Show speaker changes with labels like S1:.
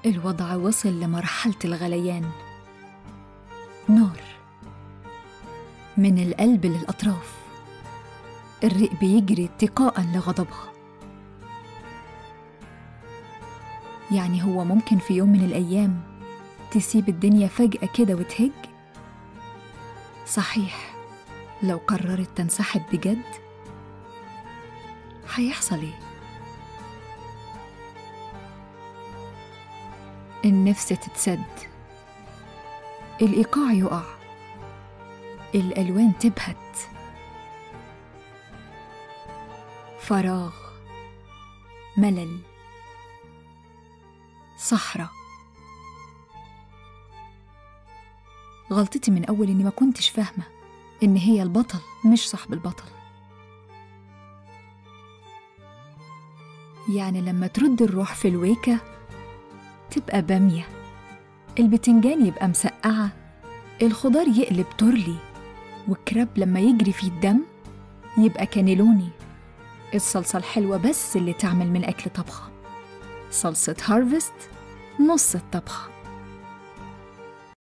S1: الوضع وصل لمرحلة الغليان نار من القلب للأطراف الريق بيجري اتقاء لغضبها يعني هو ممكن في يوم من الأيام تسيب الدنيا فجأة كده وتهج؟ صحيح لو قررت تنسحب بجد هيحصل ايه؟ النفس تتسد الإيقاع يقع الألوان تبهت فراغ ملل صحراء غلطتي من أول إني ما كنتش فاهمة إن هي البطل مش صاحب البطل يعني لما ترد الروح في الويكة تبقى بامية البتنجان يبقى مسقعة الخضار يقلب ترلي والكراب لما يجري فيه الدم يبقى كانيلوني الصلصة الحلوة بس اللي تعمل من أكل طبخة صلصة هارفست نص الطبخة